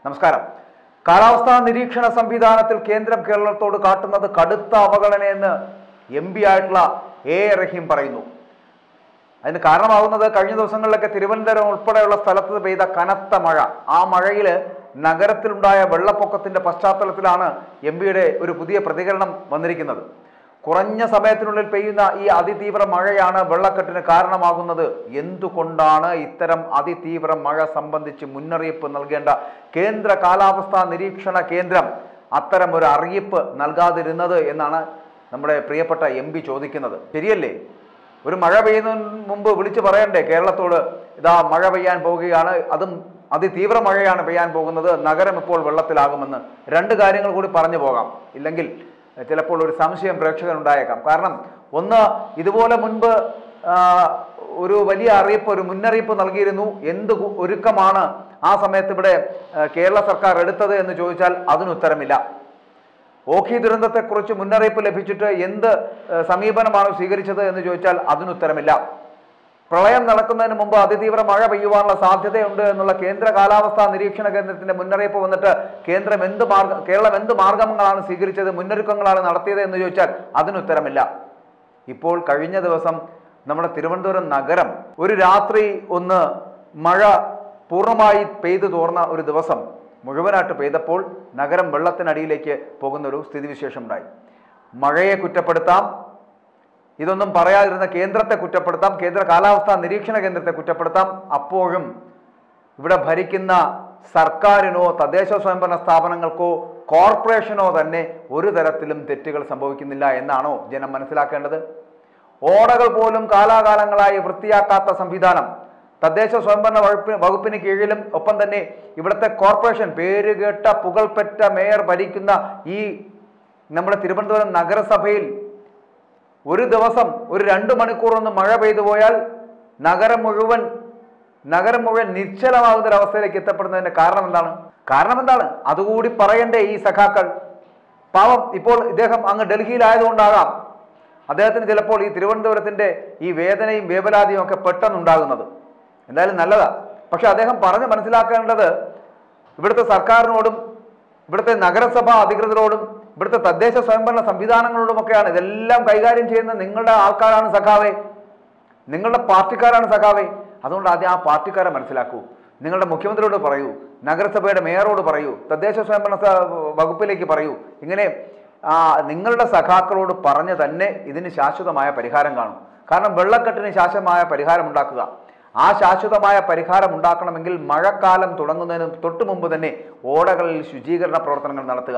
നമസ്കാരം കാലാവസ്ഥാ നിരീക്ഷണ സംവിധാനത്തിൽ കേന്ദ്രം കേരളത്തോട് കാട്ടുന്നത് കടുത്ത അവഗണനയെന്ന് എം പി ആയിട്ടുള്ള എ എ റഹീം പറയുന്നു അതിന് കാരണമാകുന്നത് കഴിഞ്ഞ ദിവസങ്ങളിലൊക്കെ തിരുവനന്തപുരം ഉൾപ്പെടെയുള്ള സ്ഥലത്ത് പെയ്ത കനത്ത മഴ ആ മഴയിൽ നഗരത്തിലുണ്ടായ വെള്ളപ്പൊക്കത്തിന്റെ പശ്ചാത്തലത്തിലാണ് എം പിയുടെ ഒരു പുതിയ പ്രതികരണം വന്നിരിക്കുന്നത് കുറഞ്ഞ സമയത്തിനുള്ളിൽ പെയ്യുന്ന ഈ അതിതീവ്ര മഴയാണ് വെള്ളക്കെട്ടിന് കാരണമാകുന്നത് എന്തുകൊണ്ടാണ് ഇത്തരം അതിതീവ്ര മഴ സംബന്ധിച്ച് മുന്നറിയിപ്പ് നൽകേണ്ട കേന്ദ്ര കാലാവസ്ഥാ നിരീക്ഷണ കേന്ദ്രം അത്തരം ഒരു അറിയിപ്പ് നൽകാതിരുന്നത് എന്നാണ് നമ്മുടെ പ്രിയപ്പെട്ട എം പി ചോദിക്കുന്നത് ശരിയല്ലേ ഒരു മഴ പെയ്യുന്നതിന് മുമ്പ് വിളിച്ചു പറയണ്ടേ കേരളത്തോട് ഇതാ മഴ പെയ്യാൻ പോവുകയാണ് അതും അതിതീവ്ര മഴയാണ് പെയ്യാൻ പോകുന്നത് നഗരം ഇപ്പോൾ വെള്ളത്തിലാകുമെന്ന് രണ്ട് കാര്യങ്ങൾ കൂടി പറഞ്ഞു പോകാം ഇല്ലെങ്കിൽ ചിലപ്പോൾ ഒരു സംശയം പ്രേക്ഷകനുണ്ടായേക്കാം കാരണം ഒന്ന് ഇതുപോലെ മുൻപ് ആ, ഒരു വലിയ അറിയിപ്പ് ഒരു മുന്നറിയിപ്പ് നൽകിയിരുന്നു എന്ത് കു- ഒരുക്കമാണ് ആ സമയത്ത് ഇവിടെ ആ, കേരള സർക്കാർ എടുത്തത് എന്ന് ചോദിച്ചാൽ അതിന് ഉത്തരമില്ല ഓഖി ദുരന്തത്തെക്കുറിച്ച് മുന്നറിയിപ്പ് ലഭിച്ചിട്ട് എന്ത് ഏഹ്, സമീപനമാണ് സ്വീകരിച്ചത് എന്ന് ചോദിച്ചാൽ അതിനുത്തരമില്ല പ്രളയം നടക്കുന്നതിന് മുമ്പ് അതിതീവ്ര മഴ പെയ്യുവാനുള്ള സാധ്യതയുണ്ട് എന്നുള്ള കേന്ദ്ര കാലാവസ്ഥാ നിരീക്ഷണ കേന്ദ്രത്തിന്റെ മുന്നറിയിപ്പ് വന്നിട്ട് കേന്ദ്രം എന്ത് മാർഗ കേരളം എന്ത് മാർഗങ്ങളാണ് സ്വീകരിച്ചത് മുന്നൊരുക്കങ്ങളാണ് നടത്തിയത് എന്ന് ചോദിച്ചാൽ അതിനുത്തരമില്ല ഇപ്പോൾ കഴിഞ്ഞ ദിവസം നമ്മുടെ തിരുവനന്തപുരം നഗരം ഒരു രാത്രി ഒന്ന് മഴ പൂർണ്ണമായി പെയ്തു തോർന്ന ഒരു ദിവസം മുഴുവനായിട്ട് പെയ്തപ്പോൾ നഗരം വെള്ളത്തിനടിയിലേക്ക് പോകുന്ന ഒരു സ്ഥിതിവിശേഷം ഉണ്ടായി മഴയെ കുറ്റപ്പെടുത്താം ഇതൊന്നും പറയാതിരുന്ന കേന്ദ്രത്തെ കുറ്റപ്പെടുത്താം കേന്ദ്ര കാലാവസ്ഥാ നിരീക്ഷണ കേന്ദ്രത്തെ കുറ്റപ്പെടുത്താം അപ്പോഴും ഇവിടെ ഭരിക്കുന്ന സർക്കാരിനോ തദ്ദേശ സ്വയംഭരണ സ്ഥാപനങ്ങൾക്കോ കോർപ്പറേഷനോ തന്നെ ഒരു തരത്തിലും തെറ്റുകൾ സംഭവിക്കുന്നില്ല എന്നാണോ ജനം മനസ്സിലാക്കേണ്ടത് ഓടകൾ പോലും കാലാകാലങ്ങളായി വൃത്തിയാക്കാത്ത സംവിധാനം തദ്ദേശ സ്വയംഭരണ വകുപ്പ് വകുപ്പിന് കീഴിലും ഒപ്പം തന്നെ ഇവിടുത്തെ കോർപ്പറേഷൻ പേരുകേട്ട പുകൾപ്പെട്ട മേയർ ഭരിക്കുന്ന ഈ നമ്മുടെ തിരുവനന്തപുരം നഗരസഭയിൽ ഒരു ദിവസം ഒരു രണ്ട് മണിക്കൂർ ഒന്ന് മഴ പെയ്തു പോയാൽ നഗരം മുഴുവൻ നഗരം മുഴുവൻ നിശ്ചലമാകുന്ന ഒരു അവസ്ഥയിലേക്ക് എത്തപ്പെടുന്നതിന്റെ കാരണം എന്താണ് കാരണം എന്താണ് അതുകൂടി പറയണ്ടേ ഈ സഖാക്കൾ പാവം ഇപ്പോൾ ഇദ്ദേഹം അങ്ങ് ഡൽഹിയിലായതുകൊണ്ടാകാം അദ്ദേഹത്തിന് ചിലപ്പോൾ ഈ തിരുവനന്തപുരത്തിന്റെ ഈ വേദനയും വേവലാതിയും ഒക്കെ പെട്ടെന്നുണ്ടാകുന്നത് എന്തായാലും നല്ലതാ പക്ഷെ അദ്ദേഹം പറഞ്ഞ് മനസ്സിലാക്കേണ്ടത് ഇവിടുത്തെ സർക്കാരിനോടും ഇവിടുത്തെ നഗരസഭാ അധികൃതരോടും ഇവിടുത്തെ തദ്ദേശ സ്വയംഭരണ സംവിധാനങ്ങളോടുമൊക്കെയാണ് ഇതെല്ലാം കൈകാര്യം ചെയ്യുന്ന നിങ്ങളുടെ ആൾക്കാരാണ് സഖാവേ നിങ്ങളുടെ പാർട്ടിക്കാരാണ് സഖാവേ അതുകൊണ്ട് ആദ്യം ആ പാർട്ടിക്കാരെ മനസ്സിലാക്കൂ നിങ്ങളുടെ മുഖ്യമന്ത്രിയോട് പറയൂ നഗരസഭയുടെ മേയറോട് പറയൂ തദ്ദേശ സ്വയംഭരണ സ- വകുപ്പിലേക്ക് പറയൂ ഇങ്ങനെ ആ, നിങ്ങളുടെ സഖാക്കളോട് പറഞ്ഞ് തന്നെ ഇതിന് ശാശ്വതമായ പരിഹാരം കാണും കാരണം വെള്ളക്കെട്ടിന് ശാശ്വതമായ പരിഹാരം ഉണ്ടാക്കുക ആ ശാശ്വതമായ പരിഹാരം ഉണ്ടാക്കണമെങ്കിൽ മഴക്കാലം തുടങ്ങുന്നതിന് തൊട്ട് മുമ്പ് തന്നെ ഓടകളിൽ ശുചീകരണ പ്രവർത്തനങ്ങൾ നടത്തുക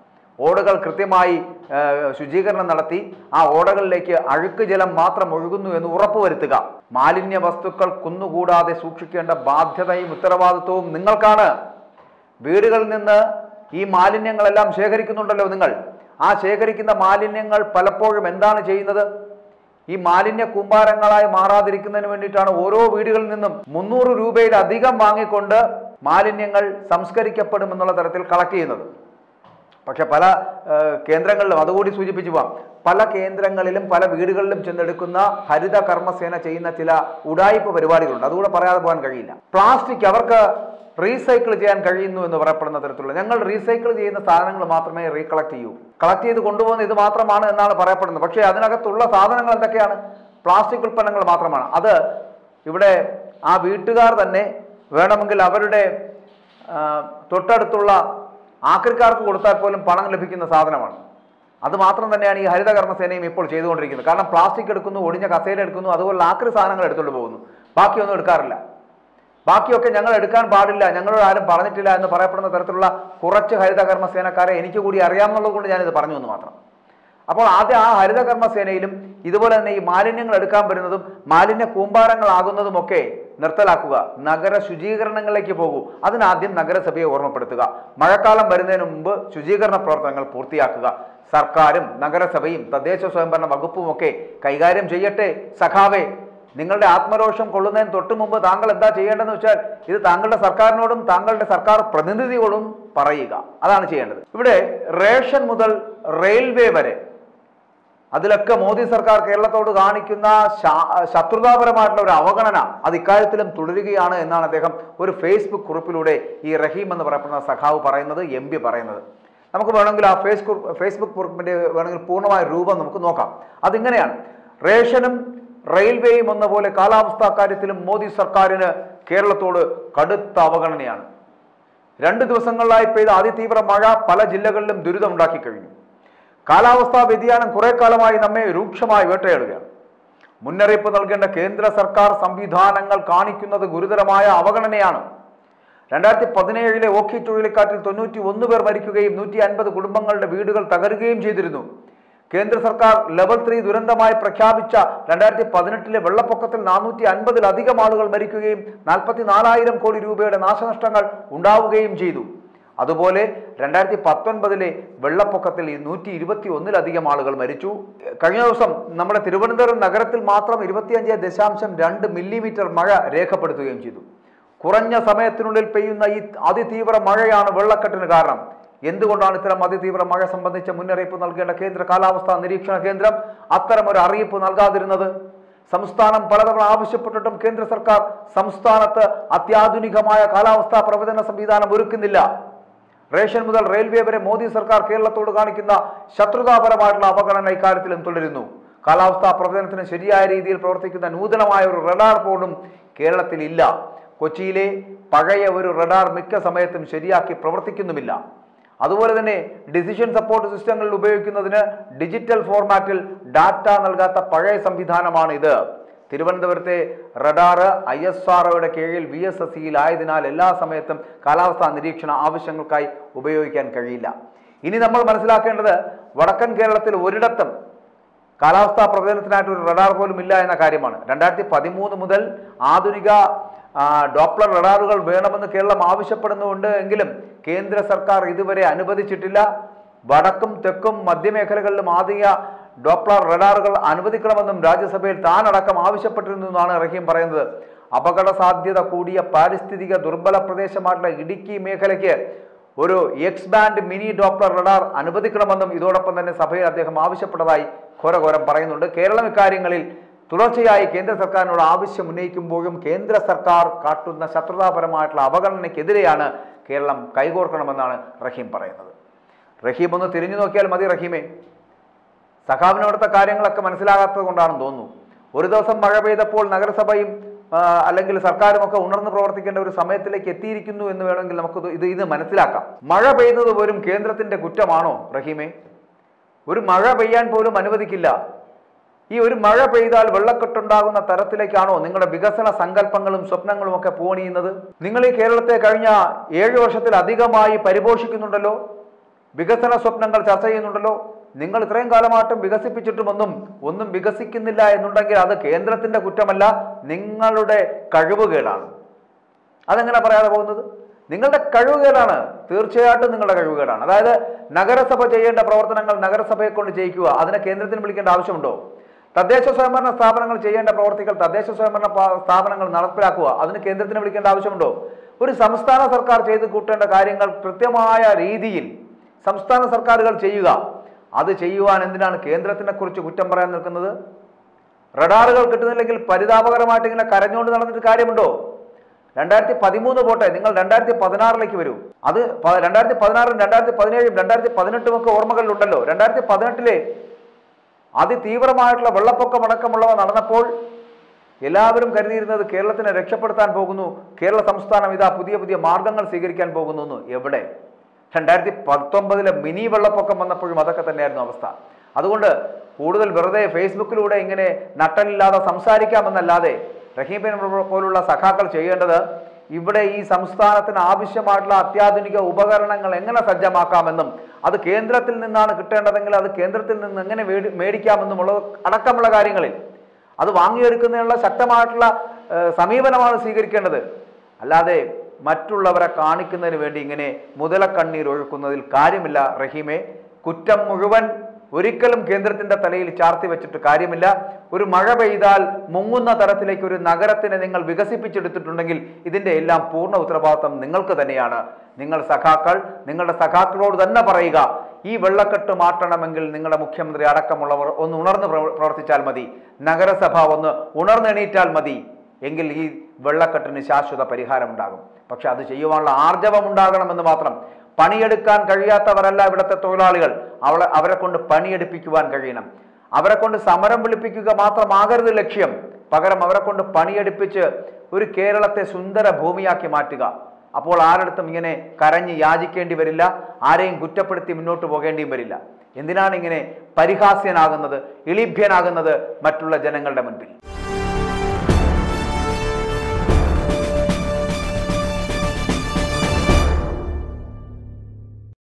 ഓടകൾ കൃത്യമായി ആ, ശുചീകരണം നടത്തി ആ ഓടകളിലേക്ക് അഴുക്ക് ജലം മാത്രം ഒഴുകുന്നു എന്ന് ഉറപ്പുവരുത്തുക മാലിന്യ വസ്തുക്കൾ കുന്നുകൂടാതെ സൂക്ഷിക്കേണ്ട ബാധ്യതയും ഉത്തരവാദിത്വവും നിങ്ങൾക്കാണ് വീടുകളിൽ നിന്ന് ഈ മാലിന്യങ്ങളെല്ലാം ശേഖരിക്കുന്നുണ്ടല്ലോ നിങ്ങൾ ആ ശേഖരിക്കുന്ന മാലിന്യങ്ങൾ പലപ്പോഴും എന്താണ് ചെയ്യുന്നത് ഈ മാലിന്യ കൂമ്പാരങ്ങളായി മാറാതിരിക്കുന്നതിന് വേണ്ടിയിട്ടാണ് ഓരോ വീടുകളിൽ നിന്നും മുന്നൂറ് രൂപയിലധികം വാങ്ങിക്കൊണ്ട് മാലിന്യങ്ങൾ സംസ്കരിക്കപ്പെടുമെന്നുള്ള തരത്തിൽ കളക്ട് ചെയ്യുന്നത് പക്ഷെ പല ആ, കേന്ദ്രങ്ങളിലും അതുകൂടി സൂചിപ്പിച്ചു പോവാം പല കേന്ദ്രങ്ങളിലും പല വീടുകളിലും ചെന്നെടുക്കുന്ന ഹരിത കർമ്മസേന ചെയ്യുന്ന ചില ഉടായ്പ പരിപാടികളുണ്ട് അതുകൂടെ പറയാതെ പോകാൻ കഴിയില്ല പ്ലാസ്റ്റിക് അവർക്ക് റീസൈക്കിൾ ചെയ്യാൻ കഴിയുന്നു എന്ന് പറയപ്പെടുന്ന തരത്തിലുള്ള ഞങ്ങൾ റീസൈക്കിൾ ചെയ്യുന്ന സാധനങ്ങൾ മാത്രമേ റീകളക്ട് ചെയ്യൂ കളക്ട് ചെയ്ത് കൊണ്ടുപോകുന്ന ഇത് മാത്രമാണ് എന്നാണ് പറയപ്പെടുന്നത് പക്ഷേ അതിനകത്തുള്ള സാധനങ്ങൾ എന്തൊക്കെയാണ് പ്ലാസ്റ്റിക് ഉൽപ്പന്നങ്ങൾ മാത്രമാണ് അത് ഇവിടെ ആ വീട്ടുകാർ തന്നെ വേണമെങ്കിൽ അവരുടെ ആ, തൊട്ടടുത്തുള്ള ആക്രിക്കാർക്ക് കൊടുത്താൽ പോലും പണം ലഭിക്കുന്ന സാധനമാണ് അത് മാത്രം തന്നെയാണ് ഈ ഹരിത കർമ്മസേനയും ഇപ്പോൾ ചെയ്തുകൊണ്ടിരിക്കുന്നത് കാരണം പ്ലാസ്റ്റിക് എടുക്കുന്നു ഒടിഞ്ഞ കസേര എടുക്കുന്നു അതുപോലുള്ള ആക്രി സാധനങ്ങൾ എടുത്തുകൊണ്ട് പോകുന്നു ബാക്കിയൊന്നും എടുക്കാറില്ല ബാക്കിയൊക്കെ ഞങ്ങൾ എടുക്കാൻ പാടില്ല ഞങ്ങളോട് ആരും പറഞ്ഞിട്ടില്ല എന്ന് പറയപ്പെടുന്ന തരത്തിലുള്ള കുറച്ച് ഹരിത കർമ്മസേനക്കാരെ എനിക്ക് കൂടി അറിയാമെന്നുള്ളത് കൊണ്ട് ഞാനിത് പറഞ്ഞു എന്ന് മാത്രം അപ്പോൾ ആദ്യം ആ ഹരിത കർമ്മസേനയിലും ഇതുപോലെ തന്നെ ഈ മാലിന്യങ്ങൾ എടുക്കാൻ വരുന്നതും മാലിന്യ കൂമ്പാരങ്ങളാകുന്നതുമൊക്കെ നിർത്തലാക്കുക നഗര ശുചീകരണങ്ങളിലേക്ക് പോകൂ അതിനാദ്യം നഗരസഭയെ ഓർമ്മപ്പെടുത്തുക മഴക്കാലം വരുന്നതിന് മുമ്പ് ശുചീകരണ പ്രവർത്തനങ്ങൾ പൂർത്തിയാക്കുക സർക്കാരും നഗരസഭയും തദ്ദേശ സ്വയംഭരണ വകുപ്പും ഒക്കെ കൈകാര്യം ചെയ്യട്ടെ സഖാവേ നിങ്ങളുടെ ആത്മരോഷം കൊള്ളുന്നതിന് തൊട്ട് മുമ്പ് താങ്കൾ എന്താ ചെയ്യേണ്ടതെന്ന് വെച്ചാൽ ഇത് താങ്കളുടെ സർക്കാരിനോടും താങ്കളുടെ സർക്കാർ പ്രതിനിധിയോടും പറയുക അതാണ് ചെയ്യേണ്ടത് ഇവിടെ റേഷൻ മുതൽ റെയിൽവേ വരെ അതിലൊക്കെ മോദി സർക്കാർ കേരളത്തോട് കാണിക്കുന്ന ശാ- ശത്രുതാപരമായിട്ടുള്ള ഒരു അവഗണന അത് ഇക്കാര്യത്തിലും തുടരുകയാണ് എന്നാണ് അദ്ദേഹം ഒരു ഫേസ്ബുക്ക് കുറിപ്പിലൂടെ ഈ റഹീം എന്ന് പറയപ്പെടുന്ന സഖാവ് പറയുന്നത് എം പി പറയുന്നത് നമുക്ക് വേണമെങ്കിൽ ആ ഫേസ് കുറി- ഫേസ്ബുക്ക് കുറിപ്പിന്റെ വേണമെങ്കിൽ പൂർണ്ണമായ രൂപം നമുക്ക് നോക്കാം അതിങ്ങനെയാണ് റേഷനും റെയിൽവേയും എന്ന പോലെ കാലാവസ്ഥാ കാര്യത്തിലും മോദി സർക്കാരിന് കേരളത്തോട് കടുത്ത അവഗണനയാണ് രണ്ട് ദിവസങ്ങളിലായി പെയ്ത അതിതീവ്ര മഴ പല ജില്ലകളിലും ദുരിതമുണ്ടാക്കി കഴിഞ്ഞു കാലാവസ്ഥാ വ്യതിയാനം കുറെ കാലമായി നമ്മെ രൂക്ഷമായി വേട്ടയാടുകയാണ് മുന്നറിയിപ്പ് നൽകേണ്ട കേന്ദ്ര സർക്കാർ സംവിധാനങ്ങൾ കാണിക്കുന്നത് ഗുരുതരമായ അവഗണനയാണ് രണ്ടായിരത്തി പതിനേഴിലെ ഓഖി ചുഴലിക്കാറ്റിൽ തൊണ്ണൂറ്റി ഒന്ന് പേർ മരിക്കുകയും നൂറ്റി അൻപത് കുടുംബങ്ങളുടെ വീടുകൾ തകരുകയും ചെയ്തിരുന്നു കേന്ദ്ര സർക്കാർ ലെവൽ ത്രീ ദുരന്തമായി പ്രഖ്യാപിച്ച രണ്ടായിരത്തി പതിനെട്ടിലെ വെള്ളപ്പൊക്കത്തിൽ നാനൂറ്റി അൻപതിലധികം ആളുകൾ മരിക്കുകയും നാൽപ്പത്തി നാലായിരം കോടി രൂപയുടെ നാശനഷ്ടങ്ങൾ ഉണ്ടാവുകയും ചെയ്തു അതുപോലെ രണ്ടായിരത്തി പത്തൊൻപതിലെ വെള്ളപ്പൊക്കത്തിൽ നൂറ്റി ഇരുപത്തി ഒന്നിലധികം ആളുകൾ മരിച്ചു കഴിഞ്ഞ ദിവസം നമ്മുടെ തിരുവനന്തപുരം നഗരത്തിൽ മാത്രം ഇരുപത്തിയഞ്ച് ദശാംശം രണ്ട് മില്ലിമീറ്റർ മഴ രേഖപ്പെടുത്തുകയും ചെയ്തു കുറഞ്ഞ സമയത്തിനുള്ളിൽ പെയ്യുന്ന ഈ അതിതീവ്ര മഴയാണ് വെള്ളക്കെട്ടിന് കാരണം എന്തുകൊണ്ടാണ് ഇത്തരം അതിതീവ്ര മഴ സംബന്ധിച്ച മുന്നറിയിപ്പ് നൽകേണ്ട കേന്ദ്ര കാലാവസ്ഥാ നിരീക്ഷണ കേന്ദ്രം അത്തരം ഒരു അറിയിപ്പ് നൽകാതിരുന്നത് സംസ്ഥാനം പലതവണ ആവശ്യപ്പെട്ടിട്ടും കേന്ദ്ര സർക്കാർ സംസ്ഥാനത്ത് അത്യാധുനികമായ കാലാവസ്ഥാ പ്രവചന സംവിധാനം ഒരുക്കുന്നില്ല റേഷൻ മുതൽ റെയിൽവേ വരെ മോദി സർക്കാർ കേരളത്തോട് കാണിക്കുന്ന ശത്രുതാപരമായിട്ടുള്ള അവഗണന ഇക്കാര്യത്തിലും തുടരുന്നു കാലാവസ്ഥാ പ്രവചനത്തിന് ശരിയായ രീതിയിൽ പ്രവർത്തിക്കുന്ന നൂതനമായ ഒരു റഡാർ പോലും കേരളത്തിൽ ഇല്ല കൊച്ചിയിലെ പഴയ ഒരു റഡാർ മിക്ക സമയത്തും ശരിയാക്കി പ്രവർത്തിക്കുന്നുമില്ല അതുപോലെ തന്നെ ഡിസിഷൻ സപ്പോർട്ട് സിസ്റ്റങ്ങളിൽ ഉപയോഗിക്കുന്നതിന് ഡിജിറ്റൽ ഫോർമാറ്റിൽ ഡാറ്റ നൽകാത്ത പഴയ സംവിധാനമാണ് ഇത് തിരുവനന്തപുരത്തെ റഡാർ ഐ എസ് ആർഒയുടെ കീഴിൽ വി എസ് എസ് സിയിലായതിനാൽ എല്ലാ സമയത്തും കാലാവസ്ഥാ നിരീക്ഷണ ആവശ്യങ്ങൾക്കായി ഉപയോഗിക്കാൻ കഴിയില്ല ഇനി നമ്മൾ മനസ്സിലാക്കേണ്ടത് വടക്കൻ കേരളത്തിൽ ഒരിടത്തും കാലാവസ്ഥാ പ്രവചനത്തിനായിട്ട് ഒരു റഡാർ പോലും ഇല്ല എന്ന കാര്യമാണ് രണ്ടായിരത്തി പതിമൂന്ന് മുതൽ ആധുനിക ആ, ഡോപ്ലർ റഡാറുകൾ വേണമെന്ന് കേരളം ആവശ്യപ്പെടുന്നുണ്ട് എങ്കിലും കേന്ദ്ര സർക്കാർ ഇതുവരെ അനുവദിച്ചിട്ടില്ല വടക്കും തെക്കും മധ്യമേഖലകളിലും ആദ്യ ഡോപ്ലർ റഡാറുകൾ അനുവദിക്കണമെന്നും രാജ്യസഭയിൽ താനടക്കം ആവശ്യപ്പെട്ടിരുന്നു എന്നാണ് റഹീം പറയുന്നത് അപകട സാധ്യത കൂടിയ പാരിസ്ഥിതിക ദുർബല പ്രദേശമായിട്ടുള്ള ഇടുക്കി മേഖലയ്ക്ക് ഒരു X band mini Doppler radar അനുവദിക്കണമെന്നും ഇതോടൊപ്പം തന്നെ സഭയിൽ അദ്ദേഹം ആവശ്യപ്പെട്ടതായി ഘോരഘോരം പറയുന്നുണ്ട് കേരളം ഇക്കാര്യങ്ങളിൽ തുടർച്ചയായി കേന്ദ്ര സർക്കാരിനോട് ആവശ്യം ഉന്നയിക്കുമ്പോഴും കേന്ദ്ര സർക്കാർ കാട്ടുന്ന ശത്രുതാപരമായിട്ടുള്ള അവഗണനയ്ക്കെതിരെയാണ് കേരളം കൈകോർക്കണമെന്നാണ് റഹീം പറയുന്നത് റഹീം ഒന്ന് തിരിഞ്ഞു നോക്കിയാൽ മതി റഹീമേ സഖാവിന് അവിടുത്തെ കാര്യങ്ങളൊക്കെ മനസ്സിലാകാത്തത് കൊണ്ടാണെന്ന് തോന്നുന്നു ഒരു ദിവസം മഴ പെയ്തപ്പോൾ നഗരസഭയും ആ, അല്ലെങ്കിൽ സർക്കാരും ഒക്കെ ഉണർന്ന് പ്രവർത്തിക്കേണ്ട ഒരു സമയത്തിലേക്ക് എത്തിയിരിക്കുന്നു എന്ന് വേണമെങ്കിൽ നമുക്ക് ഇത് ഇത് മനസ്സിലാക്കാം മഴ പെയ്യുന്നത് പോലും കേന്ദ്രത്തിന്റെ കുറ്റമാണോ റഹീമേ ഒരു മഴ പെയ്യാൻ പോലും അനുവദിക്കില്ല ഈ ഒരു മഴ പെയ്താൽ വെള്ളക്കെട്ടുണ്ടാകുന്ന തരത്തിലേക്കാണോ നിങ്ങളുടെ വികസന സങ്കല്പങ്ങളും സ്വപ്നങ്ങളും ഒക്കെ പോണിയുന്നത് നിങ്ങൾ ഈ കേരളത്തെ കഴിഞ്ഞ ഏഴ് വർഷത്തിലധികമായി പരിപോഷിക്കുന്നുണ്ടല്ലോ വികസന സ്വപ്നങ്ങൾ ചർച്ച ചെയ്യുന്നുണ്ടല്ലോ നിങ്ങൾ ഇത്രയും കാലമായിട്ടും വികസിപ്പിച്ചിട്ടുമൊന്നും ഒന്നും വികസിക്കുന്നില്ല എന്നുണ്ടെങ്കിൽ അത് കേന്ദ്രത്തിന്റെ കുറ്റമല്ല നിങ്ങളുടെ കഴിവുകേടാണ് അതെങ്ങനെ പറയാതെ പോകുന്നത് നിങ്ങളുടെ കഴിവുകേടാണ് തീർച്ചയായിട്ടും നിങ്ങളുടെ കഴിവുകേടാണ് അതായത് നഗരസഭ ചെയ്യേണ്ട പ്രവർത്തനങ്ങൾ നഗരസഭയെ കൊണ്ട് ചെയ്യിക്കുക അതിനെ കേന്ദ്രത്തിന് വിളിക്കേണ്ട ആവശ്യമുണ്ടോ തദ്ദേശ സ്വയംഭരണ സ്ഥാപനങ്ങൾ ചെയ്യേണ്ട പ്രവർത്തികൾ തദ്ദേശ സ്വയംഭരണ പ- സ്ഥാപനങ്ങൾ നടപ്പിലാക്കുക അതിന് കേന്ദ്രത്തിന് വിളിക്കേണ്ട ആവശ്യമുണ്ടോ ഒരു സംസ്ഥാന സർക്കാർ ചെയ്ത് കൂട്ടേണ്ട കാര്യങ്ങൾ കൃത്യമായ രീതിയിൽ സംസ്ഥാന സർക്കാരുകൾ ചെയ്യുക അത് ചെയ്യുവാൻ എന്തിനാണ് കേന്ദ്രത്തിനെ കുറിച്ച് കുറ്റം പറയാൻ നിൽക്കുന്നത് റഡാറുകൾ കിട്ടുന്നില്ലെങ്കിൽ പരിതാപകരമായിട്ട് ഇങ്ങനെ കരഞ്ഞുകൊണ്ട് നടന്നിട്ട് കാര്യമുണ്ടോ രണ്ടായിരത്തി പതിമൂന്ന് പോട്ടെ നിങ്ങൾ രണ്ടായിരത്തി പതിനാറിലേക്ക് വരൂ അത് പ- രണ്ടായിരത്തി പതിനാറും രണ്ടായിരത്തി പതിനേഴും രണ്ടായിരത്തി പതിനെട്ടും ഒക്കെ ഓർമ്മകളിലുണ്ടല്ലോ രണ്ടായിരത്തി പതിനെട്ടിലെ അതിതീവ്രമായിട്ടുള്ള വെള്ളപ്പൊക്കം അടക്കമുള്ളവ നടന്നപ്പോൾ എല്ലാവരും കരുതിയിരുന്നത് കേരളത്തിനെ രക്ഷപ്പെടുത്താൻ പോകുന്നു കേരള സംസ്ഥാനം ഇതാ പുതിയ പുതിയ മാർഗങ്ങൾ സ്വീകരിക്കാൻ പോകുന്നു എന്ന് എവിടെ രണ്ടായിരത്തി പത്തൊമ്പതിലെ മിനി വെള്ളപ്പൊക്കം വന്നപ്പോഴും അതൊക്കെ തന്നെയായിരുന്നു അവസ്ഥ അതുകൊണ്ട് കൂടുതൽ വെറുതെ ഫേസ്ബുക്കിലൂടെ ഇങ്ങനെ നട്ടലില്ലാതെ സംസാരിക്കാമെന്നല്ലാതെ റഹീബിനെ പോലുള്ള സഖാക്കൾ ചെയ്യേണ്ടത് ഇവിടെ ഈ സംസ്ഥാനത്തിന് ആവശ്യമായിട്ടുള്ള അത്യാധുനിക ഉപകരണങ്ങൾ എങ്ങനെ സജ്ജമാക്കാമെന്നും അത് കേന്ദ്രത്തിൽ നിന്നാണ് കിട്ടേണ്ടതെങ്കിൽ അത് കേന്ദ്രത്തിൽ നിന്ന് എങ്ങനെ മേടി മേടിക്കാമെന്നുമുള്ള അടക്കമുള്ള കാര്യങ്ങളിൽ അത് വാങ്ങിയെടുക്കുന്നതിനുള്ള ശക്തമായിട്ടുള്ള ഏഹ്, സമീപനമാണ് സ്വീകരിക്കേണ്ടത് അല്ലാതെ മറ്റുള്ളവരെ കാണിക്കുന്നതിന് വേണ്ടി ഇങ്ങനെ മുതലക്കണ്ണീർ ഒഴുക്കുന്നതിൽ കാര്യമില്ല റഹീമെ കുറ്റം മുഴുവൻ ഒരിക്കലും കേന്ദ്രത്തിന്റെ തലയിൽ ചാർത്തി വെച്ചിട്ട് കാര്യമില്ല ഒരു മഴ പെയ്താൽ മുങ്ങുന്ന തരത്തിലേക്ക് ഒരു നഗരത്തിനെ നിങ്ങൾ വികസിപ്പിച്ചെടുത്തിട്ടുണ്ടെങ്കിൽ ഇതിന്റെ എല്ലാം പൂർണ്ണ ഉത്തരവാദിത്വം നിങ്ങൾക്ക് തന്നെയാണ് നിങ്ങൾ സഖാക്കൾ നിങ്ങളുടെ സഖാക്കളോട് തന്നെ പറയുക ഈ വെള്ളക്കെട്ട് മാറ്റണമെങ്കിൽ നിങ്ങളുടെ മുഖ്യമന്ത്രി അടക്കമുള്ളവർ ഒന്ന് ഉണർന്ന് പ്രവ- പ്രവർത്തിച്ചാൽ മതി നഗരസഭ ഒന്ന് ഉണർന്നെണീറ്റാൽ മതി എങ്കിൽ ഈ വെള്ളക്കെട്ടിന് ശാശ്വത പരിഹാരം ഉണ്ടാകും പക്ഷെ അത് ചെയ്യുവാനുള്ള ആർജവം ഉണ്ടാകണമെന്ന് മാത്രം പണിയെടുക്കാൻ കഴിയാത്തവരല്ല ഇവിടുത്തെ തൊഴിലാളികൾ അവളെ അവരെ കൊണ്ട് പണിയെടുപ്പിക്കുവാൻ കഴിയണം അവരെ കൊണ്ട് സമരം വിളിപ്പിക്കുക മാത്രമാകരുത് ലക്ഷ്യം പകരം അവരെ കൊണ്ട് പണിയെടുപ്പിച്ച് ഒരു കേരളത്തെ സുന്ദര ഭൂമിയാക്കി മാറ്റുക അപ്പോൾ ആരടുത്തും ഇങ്ങനെ കരഞ്ഞ് യാചിക്കേണ്ടി വരില്ല ആരെയും കുറ്റപ്പെടുത്തി മുന്നോട്ട് പോകേണ്ടിയും വരില്ല എന്തിനാണ് ഇങ്ങനെ പരിഹാസ്യനാകുന്നത് ഇളിഭ്യനാകുന്നത് മറ്റുള്ള ജനങ്ങളുടെ മുൻപിൽ